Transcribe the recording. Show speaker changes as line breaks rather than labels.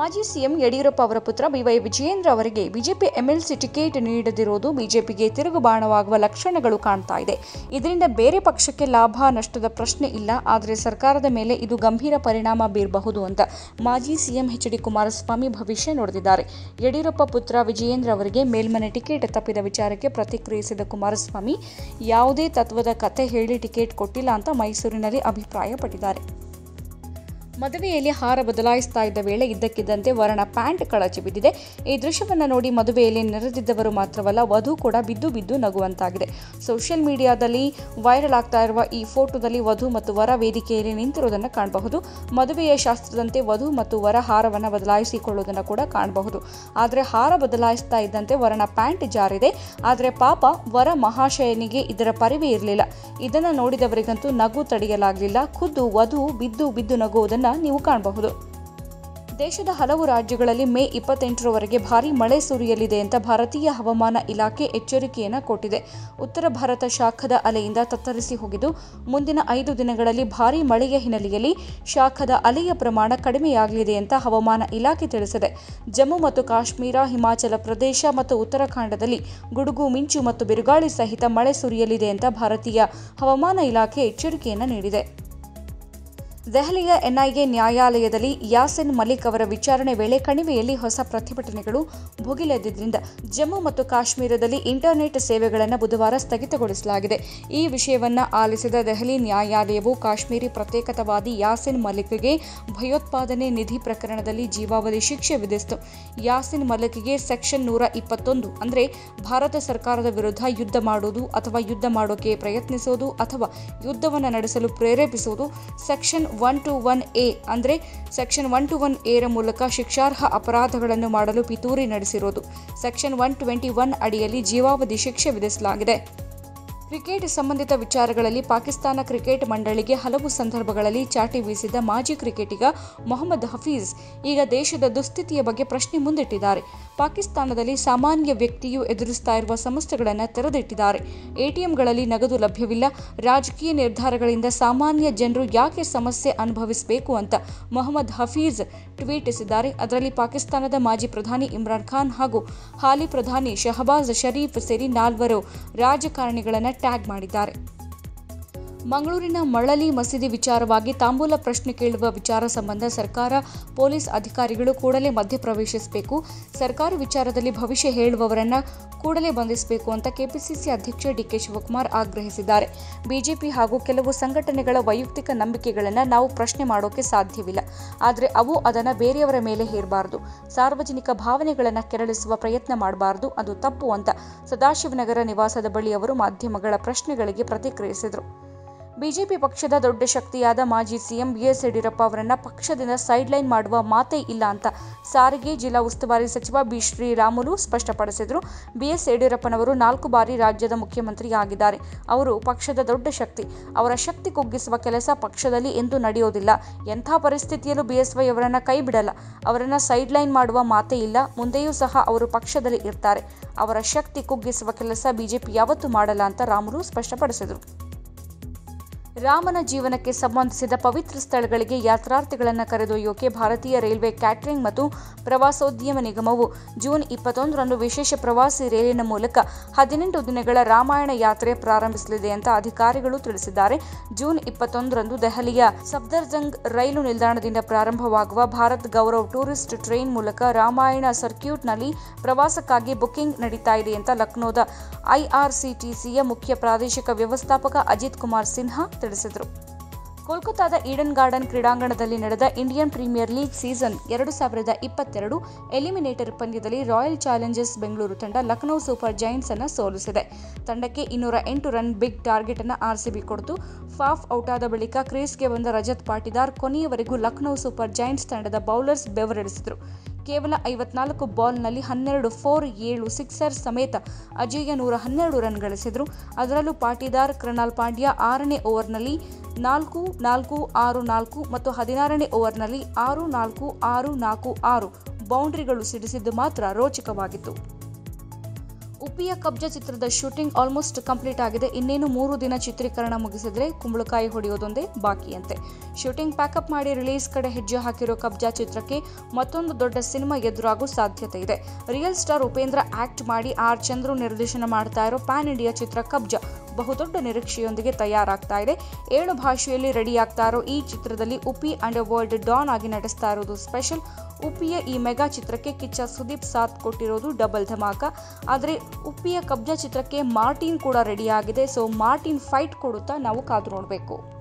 ಮಾಜಿ ಸಿಎಂ ಯಡಿಯೂರಪ್ಪ ಅವರ ಪುತ್ರ ಬಿವೈ ವಿಜಯೇಂದ್ರ ಅವರಿಗೆ ಬಿಜೆಪಿ ಎಂಎಲ್ಸಿ ಟಿಕೆಟ್ ನೀಡದಿರುವುದು ಬಿಜೆಪಿಗೆ ತಿರುಗುಬಾಣವಾಗುವ ಲಕ್ಷಣಗಳು ಕಾಣ್ತಾ ಇದೆ ಇದರಿಂದ ಬೇರೆ ಪಕ್ಷಕ್ಕೆ ಲಾಭ ನಷ್ಟದ ಪ್ರಶ್ನೆ ಇಲ್ಲ ಆದರೆ ಸರ್ಕಾರದ ಮೇಲೆ ಇದು ಗಂಭೀರ ಪರಿಣಾಮ ಬೀರಬಹುದು ಅಂತ ಮಾಜಿ ಸಿಎಂ ಎಚ್ ಡಿ ಕುಮಾರಸ್ವಾಮಿ ಭವಿಷ್ಯ ನುಡಿದಿದ್ದಾರೆ ಯಡಿಯೂರಪ್ಪ ಪುತ್ರ ವಿಜಯೇಂದ್ರ ಅವರಿಗೆ ಮೇಲ್ಮನೆ ಟಿಕೆಟ್ ತಪ್ಪಿದ ವಿಚಾರಕ್ಕೆ ಪ್ರತಿಕ್ರಿಯಿಸಿದ ಕುಮಾರಸ್ವಾಮಿ ಯಾವುದೇ ತತ್ವದ ಕತೆ ಹೇಳಿ ಟಿಕೆಟ್ ಕೊಟ್ಟಿಲ್ಲ ಅಂತ ಮೈಸೂರಿನಲ್ಲಿ ಅಭಿಪ್ರಾಯಪಟ್ಟಿದ್ದಾರೆ ಮದುವೆಯಲ್ಲಿ ಹಾರ ಬದಲಾಯಿಸ್ತಾ ಇದ್ದ ವೇಳೆ ಇದ್ದಕ್ಕಿದ್ದಂತೆ ವರನ ಪ್ಯಾಂಟ್ ಕಳಚಿ ಬಿದ್ದಿದೆ ಈ ದೃಶ್ಯವನ್ನು ನೋಡಿ ಮದುವೆಯಲ್ಲಿ ನೆರೆದಿದ್ದವರು ಮಾತ್ರವಲ್ಲ ವಧು ಕೂಡ ಬಿದ್ದು ಬಿದ್ದು ನಗುವಂತಾಗಿದೆ ಸೋಷಿಯಲ್ ಮೀಡಿಯಾದಲ್ಲಿ ವೈರಲ್ ಆಗ್ತಾ ಇರುವ ಈ ಫೋಟೋದಲ್ಲಿ ವಧು ಮತ್ತು ವರ ವೇದಿಕೆಯಲ್ಲಿ ನಿಂತಿರುವುದನ್ನು ಕಾಣಬಹುದು ಮದುವೆಯ ಶಾಸ್ತ್ರದಂತೆ ವಧು ಮತ್ತು ವರ ಹಾರವನ್ನು ಬದಲಾಯಿಸಿಕೊಳ್ಳುವುದನ್ನು ಕೂಡ ಕಾಣಬಹುದು ಆದರೆ ಹಾರ ಬದಲಾಯಿಸ್ತಾ ಇದ್ದಂತೆ ವರನ ಪ್ಯಾಂಟ್ ಜಾರಿದೆ ಆದರೆ ಪಾಪ ವರ ಮಹಾಶಯನಿಗೆ ಇದರ ಪರಿವೇ ಇರಲಿಲ್ಲ ಇದನ್ನು ನೋಡಿದವರಿಗಂತೂ ನಗು ತಡೆಯಲಾಗಲಿಲ್ಲ ಖುದ್ದು ವಧು ಬಿದ್ದು ಬಿದ್ದು ನಗುವುದನ್ನು ನೀವು ಕಾಣಬಹುದು ದೇಶದ ಹಲವು ರಾಜ್ಯಗಳಲ್ಲಿ ಮೇ ಇಪ್ಪತ್ತೆಂಟರವರೆಗೆ ಭಾರೀ ಮಳೆ ಸುರಿಯಲಿದೆ ಅಂತ ಭಾರತೀಯ ಹವಾಮಾನ ಇಲಾಖೆ ಎಚ್ಚರಿಕೆಯನ್ನು ಕೊಟ್ಟಿದೆ ಉತ್ತರ ಭಾರತ ಶಾಖದ ಅಲೆಯಿಂದ ತತ್ತರಿಸಿ ಹೋಗಿದ್ದು ಮುಂದಿನ ಐದು ದಿನಗಳಲ್ಲಿ ಭಾರೀ ಮಳೆಯ ಹಿನ್ನೆಲೆಯಲ್ಲಿ ಶಾಖದ ಅಲೆಯ ಪ್ರಮಾಣ ಕಡಿಮೆಯಾಗಲಿದೆ ಅಂತ ಹವಾಮಾನ ಇಲಾಖೆ ತಿಳಿಸಿದೆ ಜಮ್ಮು ಮತ್ತು ಕಾಶ್ಮೀರ ಹಿಮಾಚಲ ಪ್ರದೇಶ ಮತ್ತು ಉತ್ತರಾಖಂಡದಲ್ಲಿ ಗುಡುಗು ಮಿಂಚು ಮತ್ತು ಬಿರುಗಾಳಿ ಸಹಿತ ಮಳೆ ಸುರಿಯಲಿದೆ ಅಂತ ಭಾರತೀಯ ಹವಾಮಾನ ಇಲಾಖೆ ಎಚ್ಚರಿಕೆಯನ್ನು ನೀಡಿದೆ ದೆಹಲಿಯ ಎನ್ಐಎ ನ್ಯಾಯಾಲಯದಲ್ಲಿ ಯಾಸಿನ್ ಮಲಿಕ್ ಅವರ ವಿಚಾರಣೆ ವೇಳೆ ಕಣಿವೆಯಲ್ಲಿ ಹೊಸ ಪ್ರತಿಭಟನೆಗಳು ಭುಗಿಲೆದ್ದಿದ್ದರಿಂದ ಜಮ್ಮು ಮತ್ತು ಕಾಶ್ಮೀರದಲ್ಲಿ ಇಂಟರ್ನೆಟ್ ಸೇವೆಗಳನ್ನು ಬುಧವಾರ ಸ್ಥಗಿತಗೊಳಿಸಲಾಗಿದೆ ಈ ವಿಷಯವನ್ನು ಆಲಿಸಿದ ದೆಹಲಿ ನ್ಯಾಯಾಲಯವು ಕಾಶ್ಮೀರಿ ಪ್ರತ್ಯೇಕತಾವಾದಿ ಯಾಸಿನ್ ಮಲಿಕ್ಗೆ ಭಯೋತ್ಪಾದನೆ ನಿಧಿ ಪ್ರಕರಣದಲ್ಲಿ ಜೀವಾವಧಿ ಶಿಕ್ಷೆ ವಿಧಿಸಿತು ಯಾಸಿನ್ ಮಲಿಕ್ಗೆ ಸೆಕ್ಷನ್ ನೂರ ಇಪ್ಪತ್ತೊಂದು ಅಂದರೆ ಭಾರತ ಸರ್ಕಾರದ ವಿರುದ್ಧ ಯುದ್ಧ ಮಾಡುವುದು ಅಥವಾ ಯುದ್ಧ ಮಾಡೋಕೆ ಪ್ರಯತ್ನಿಸುವುದು ಅಥವಾ ಯುದ್ಧವನ್ನು ನಡೆಸಲು ಪ್ರೇರೇಪಿಸುವುದು section one two one A ಅಂದರೆ ಸೆಕ್ಷನ್ ಒನ್ ಟು ಒನ್ ಎರ ಮೂಲಕ ಶಿಕ್ಷಾರ್ಹ ಅಪರಾಧಗಳನ್ನು ಮಾಡಲು ಪಿತೂರಿ ನಡೆಸಿರುವುದು ಸೆಕ್ಷನ್ ಒನ್ ಟ್ವೆಂಟಿ ಒನ್ ಅಡಿಯಲ್ಲಿ ಜೀವಾವಧಿ ಶಿಕ್ಷೆ ವಿಧಿಸಲಾಗಿದೆ ಕ್ರಿಕೆಟ್ ಸಂಬಂಧಿತ ವಿಚಾರಗಳಲ್ಲಿ ಪಾಕಿಸ್ತಾನ ಕ್ರಿಕೆಟ್ ಮಂಡಳಿಗೆ ಹಲವು ಸಂದರ್ಭಗಳಲ್ಲಿ ಚಾಟಿ ಬೀಸಿದ ಮಾಜಿ ಕ್ರಿಕೆಟಿಗ ಮೊಹಮ್ಮದ್ ಹಫೀಜ್ ಈಗ ದೇಶದ ದುಸ್ಥಿತಿಯ ಬಗ್ಗೆ ಪ್ರಶ್ನೆ ಮುಂದಿಟ್ಟಿದ್ದಾರೆ ಪಾಕಿಸ್ತಾನದಲ್ಲಿ ಸಾಮಾನ್ಯ ವ್ಯಕ್ತಿಯು ಎದುರಿಸ್ತಾ ಇರುವ ಸಮಸ್ಯೆಗಳನ್ನು ತೆರೆದಿಟ್ಟಿದ್ದಾರೆ ಎಟಿಎಂಗಳಲ್ಲಿ ನಗದು ಲಭ್ಯವಿಲ್ಲ ರಾಜಕೀಯ ನಿರ್ಧಾರಗಳಿಂದ ಸಾಮಾನ್ಯ ಜನರು ಯಾಕೆ ಸಮಸ್ಯೆ ಅನುಭವಿಸಬೇಕು ಅಂತ ಮೊಹಮ್ಮದ್ ಹಫೀಜ್ ಟ್ವೀಟಿಸಿದ್ದಾರೆ ಅದರಲ್ಲಿ ಪಾಕಿಸ್ತಾನದ ಮಾಜಿ ಪ್ರಧಾನಿ ಇಮ್ರಾನ್ ಖಾನ್ ಹಾಗೂ ಹಾಲಿ ಪ್ರಧಾನಿ ಶಹಬಾಜ್ ಶರೀಫ್ ಸೇರಿ ನಾಲ್ವರು ರಾಜಕಾರಣಿಗಳನ್ನು ಟ್ಯಾಗ್ ಮಾಡಿದ್ದಾರೆ ಮಂಗಳೂರಿನ ಮಳಲಿ ಮಸೀದಿ ವಿಚಾರವಾಗಿ ತಾಂಬೂಲ ಪ್ರಶ್ನೆ ಕೇಳುವ ವಿಚಾರ ಸಂಬಂಧ ಸರ್ಕಾರ ಪೊಲೀಸ್ ಅಧಿಕಾರಿಗಳು ಕೂಡಲೇ ಮಧ್ಯಪ್ರವೇಶಿಸಬೇಕು ಸರ್ಕಾರಿ ವಿಚಾರದಲ್ಲಿ ಭವಿಷ್ಯ ಹೇಳುವವರನ್ನ ಕೂಡಲೇ ಬಂಧಿಸಬೇಕು ಅಂತ ಕೆಪಿಸಿಸಿ ಅಧ್ಯಕ್ಷ ಡಿಕೆ ಶಿವಕುಮಾರ್ ಆಗ್ರಹಿಸಿದ್ದಾರೆ ಬಿಜೆಪಿ ಹಾಗೂ ಕೆಲವು ಸಂಘಟನೆಗಳ ವೈಯಕ್ತಿಕ ನಂಬಿಕೆಗಳನ್ನು ನಾವು ಪ್ರಶ್ನೆ ಮಾಡೋಕೆ ಸಾಧ್ಯವಿಲ್ಲ ಆದರೆ ಅವು ಅದನ್ನು ಬೇರೆಯವರ ಮೇಲೆ ಹೇರಬಾರದು ಸಾರ್ವಜನಿಕ ಭಾವನೆಗಳನ್ನು ಕೆರಳಿಸುವ ಪ್ರಯತ್ನ ಮಾಡಬಾರದು ಅದು ತಪ್ಪು ಅಂತ ಸದಾಶಿವನಗರ ನಿವಾಸದ ಬಳಿ ಅವರು ಮಾಧ್ಯಮಗಳ ಪ್ರಶ್ನೆಗಳಿಗೆ ಪ್ರತಿಕ್ರಿಯಿಸಿದರು ಬಿಜೆಪಿ ಪಕ್ಷದ ದೊಡ್ಡ ಶಕ್ತಿಯಾದ ಮಾಜಿ ಸಿಎಂ ಬಿಎಸ್ ಯಡಿಯೂರಪ್ಪ ಅವರನ್ನ ಪಕ್ಷದಿಂದ ಸೈಡ್ಲೈನ್ ಮಾಡುವ ಮಾತೇ ಇಲ್ಲ ಅಂತ ಸಾರಿಗೆ ಜಿಲ್ಲಾ ಉಸ್ತುವಾರಿ ಸಚಿವ ಬಿ ಶ್ರೀರಾಮುಲು ಸ್ಪಷ್ಟಪಡಿಸಿದರು ಬಿಎಸ್ ಯಡಿಯೂರಪ್ಪನವರು ನಾಲ್ಕು ಬಾರಿ ರಾಜ್ಯದ ಮುಖ್ಯಮಂತ್ರಿ ಆಗಿದ್ದಾರೆ ಅವರು ಪಕ್ಷದ ದೊಡ್ಡ ಶಕ್ತಿ ಅವರ ಶಕ್ತಿ ಕುಗ್ಗಿಸುವ ಕೆಲಸ ಪಕ್ಷದಲ್ಲಿ ಎಂದೂ ನಡೆಯೋದಿಲ್ಲ ಎಂಥ ಪರಿಸ್ಥಿತಿಯಲ್ಲೂ ಬಿಎಸ್ವೈ ಅವರನ್ನ ಕೈ ಬಿಡಲ್ಲ ಅವರನ್ನ ಸೈಡ್ಲೈನ್ ಮಾಡುವ ಮಾತೇ ಇಲ್ಲ ಮುಂದೆಯೂ ಸಹ ಅವರು ಪಕ್ಷದಲ್ಲಿ ಇರ್ತಾರೆ ಅವರ ಶಕ್ತಿ ಕುಗ್ಗಿಸುವ ಕೆಲಸ ಬಿಜೆಪಿ ಯಾವತ್ತೂ ಮಾಡಲ್ಲ ಅಂತ ರಾಮುಲು ಸ್ಪಷ್ಟಪಡಿಸಿದರು ರಾಮನ ಜೀವನಕ್ಕೆ ಸಂಬಂಧಿಸಿದ ಪವಿತ್ರ ಸ್ಥಳಗಳಿಗೆ ಯಾತ್ರಾರ್ಥಿಗಳನ್ನು ಕರೆದೊಯ್ಯೋಕೆ ಭಾರತೀಯ ರೈಲ್ವೆ ಕ್ಯಾಟರಿಂಗ್ ಮತ್ತು ಪ್ರವಾಸೋದ್ಯಮ ನಿಗಮವು ಜೂನ್ ಇಪ್ಪತ್ತೊಂದರಂದು ವಿಶೇಷ ಪ್ರವಾಸಿ ರೈಲಿನ ಮೂಲಕ ಹದಿನೆಂಟು ದಿನಗಳ ರಾಮಾಯಣ ಯಾತ್ರೆ ಪ್ರಾರಂಭಿಸಲಿದೆ ಅಂತ ಅಧಿಕಾರಿಗಳು ತಿಳಿಸಿದ್ದಾರೆ ಜೂನ್ ಇಪ್ಪತ್ತೊಂದರಂದು ದೆಹಲಿಯ ಸಫ್ದರ್ಜಂಗ್ ರೈಲು ನಿಲ್ದಾಣದಿಂದ ಪ್ರಾರಂಭವಾಗುವ ಭಾರತ್ ಗೌರವ್ ಟೂರಿಸ್ಟ್ ಟ್ರೈನ್ ಮೂಲಕ ರಾಮಾಯಣ ಸರ್ಕ್ಯೂಟ್ನಲ್ಲಿ ಪ್ರವಾಸಕ್ಕಾಗಿ ಬುಕಿಂಗ್ ನಡೀತಾ ಇದೆ ಅಂತ ಲಕ್ನೋದ ಐಆರ್ಸಿಟಿಸಿಯ ಮುಖ್ಯ ಪ್ರಾದೇಶಿಕ ವ್ಯವಸ್ಥಾಪಕ ಅಜಿತ್ ಕುಮಾರ್ ಸಿನ್ಹಾ ತಿಳಿಸಿದರು ಕೋಲ್ಕತಾದ ಈಡನ್ ಗಾರ್ಡನ್ ಕ್ರೀಡಾಂಗಣದಲ್ಲಿ ನಡೆದ ಇಂಡಿಯನ್ ಪ್ರೀಮಿಯರ್ ಲೀಗ್ ಸೀಸನ್ ಎರಡು ಸಾವಿರದ ಇಪ್ಪತ್ತೆರಡು ಎಲಿಮಿನೇಟರ್ ಪಂದ್ಯದಲ್ಲಿ ರಾಯಲ್ ಚಾಲೆಂಜರ್ಸ್ ಬೆಂಗಳೂರು ತಂಡ ಲಖನೌ ಸೂಪರ್ ಜೈಂಟ್ಸ್ ಅನ್ನು ಸೋಲಿಸಿದೆ ತಂಡಕ್ಕೆ ಇನ್ನೂರ ಎಂಟು ರನ್ ಬಿಗ್ ಟಾರ್ಗೆಟ್ ಅನ್ನು ಆರ್ಸಿಬಿ ಕೊಡ್ತು ಫಾಫ್ ಔಟಾದ ಬಳಿಕ ಕ್ರೀಸ್ಗೆ ಬಂದ ರಜತ್ ಪಾಟಿದಾರ್ ಕೊನೆಯವರೆಗೂ ಲಖನೌ ಸೂಪರ್ ಜೈಂಟ್ಸ್ ತಂಡದ ಬೌಲರ್ಸ್ ಬೆವರಿಳಿಸಿದರು ಕೇವಲ ಐವತ್ನಾಲ್ಕು ಬಾಲ್ನಲ್ಲಿ ಹನ್ನೆರಡು ಫೋರ್ ಏಳು ಸಿಕ್ಸರ್ ಸಮೇತ ಅಜೇಯ ನೂರ ಹನ್ನೆರಡು ರನ್ ಗಳಿಸಿದರು ಅದರಲ್ಲೂ ಪಾಟಿದಾರ್ ಕೃಣಾಲ್ ಪಾಂಡ್ಯ ಆರನೇ ಓವರ್ನಲ್ಲಿ ನಾಲ್ಕು ನಾಲ್ಕು ಆರು ನಾಲ್ಕು ಮತ್ತು ಹದಿನಾರನೇ ಓವರ್ನಲ್ಲಿ ಆರು ನಾಲ್ಕು ಆರು ನಾಲ್ಕು ಆರು ಬೌಂಡ್ರಿಗಳು ಸಿಡಿಸಿದ್ದು ಮಾತ್ರ ರೋಚಕವಾಗಿತ್ತು ಉಪ್ಪಿಯ ಕಬ್ಜಾ ಚಿತ್ರದ ಶೂಟಿಂಗ್ ಆಲ್ಮೋಸ್ಟ್ ಕಂಪ್ಲೀಟ್ ಆಗಿದೆ ಇನ್ನೇನು ಮೂರು ದಿನ ಚಿತ್ರೀಕರಣ ಮುಗಿಸಿದ್ರೆ ಕುಂಬಳಕಾಯಿ ಹೊಡೆಯೋದೊಂದೇ ಬಾಕಿಯಂತೆ ಶೂಟಿಂಗ್ ಪ್ಯಾಕಪ್ ಮಾಡಿ ರಿಲೀಸ್ ಕಡೆ ಹೆಜ್ಜೆ ಹಾಕಿರೋ ಕಬ್ಜಾ ಚಿತ್ರಕ್ಕೆ ಮತ್ತೊಂದು ದೊಡ್ಡ ಸಿನಿಮಾ ಎದುರಾಗೋ ಸಾಧ್ಯತೆ ಇದೆ ರಿಯಲ್ ಸ್ಟಾರ್ ಉಪೇಂದ್ರ ಆಕ್ಟ್ ಮಾಡಿ ಆರ್ ಚಂದ್ರು ನಿರ್ದೇಶನ ಮಾಡ್ತಾ ಇರೋ ಪ್ಯಾನ್ ಇಂಡಿಯಾ ಚಿತ್ರ ಕಬ್ಜಾ ಬಹುದೊಡ್ಡ ನಿರೀಕ್ಷೆಯೊಂದಿಗೆ ತಯಾರಾಗ್ತಾ ಇದೆ ಏಳು ಭಾಷೆಯಲ್ಲಿ ರೆಡಿ ಆಗ್ತಾ ಇರೋ ಈ ಚಿತ್ರದಲ್ಲಿ ಉಪಿ ಅಂಡರ್ ವರ್ಲ್ಡ್ ಡಾನ್ ಆಗಿ ನಟಿಸ್ತಾ ಇರೋದು ಸ್ಪೆಷಲ್ ಉಪ್ಪಿಯ ಈ ಮೆಗಾ ಚಿತ್ರಕ್ಕೆ ಕಿಚ್ಚ ಸುದೀಪ್ ಸಾಥ್ ಕೊಟ್ಟಿರೋದು ಡಬಲ್ ಧಮಾಕ ಆದರೆ ಉಪ್ಪಿಯ ಕಬ್ಜಾ ಚಿತ್ರಕ್ಕೆ ಮಾರ್ಟಿನ್ ಕೂಡ ರೆಡಿ ಆಗಿದೆ ಸೊ ಮಾರ್ಟಿನ್ ಫೈಟ್ ಕೊಡುತ್ತಾ ನಾವು ಕಾದು ನೋಡಬೇಕು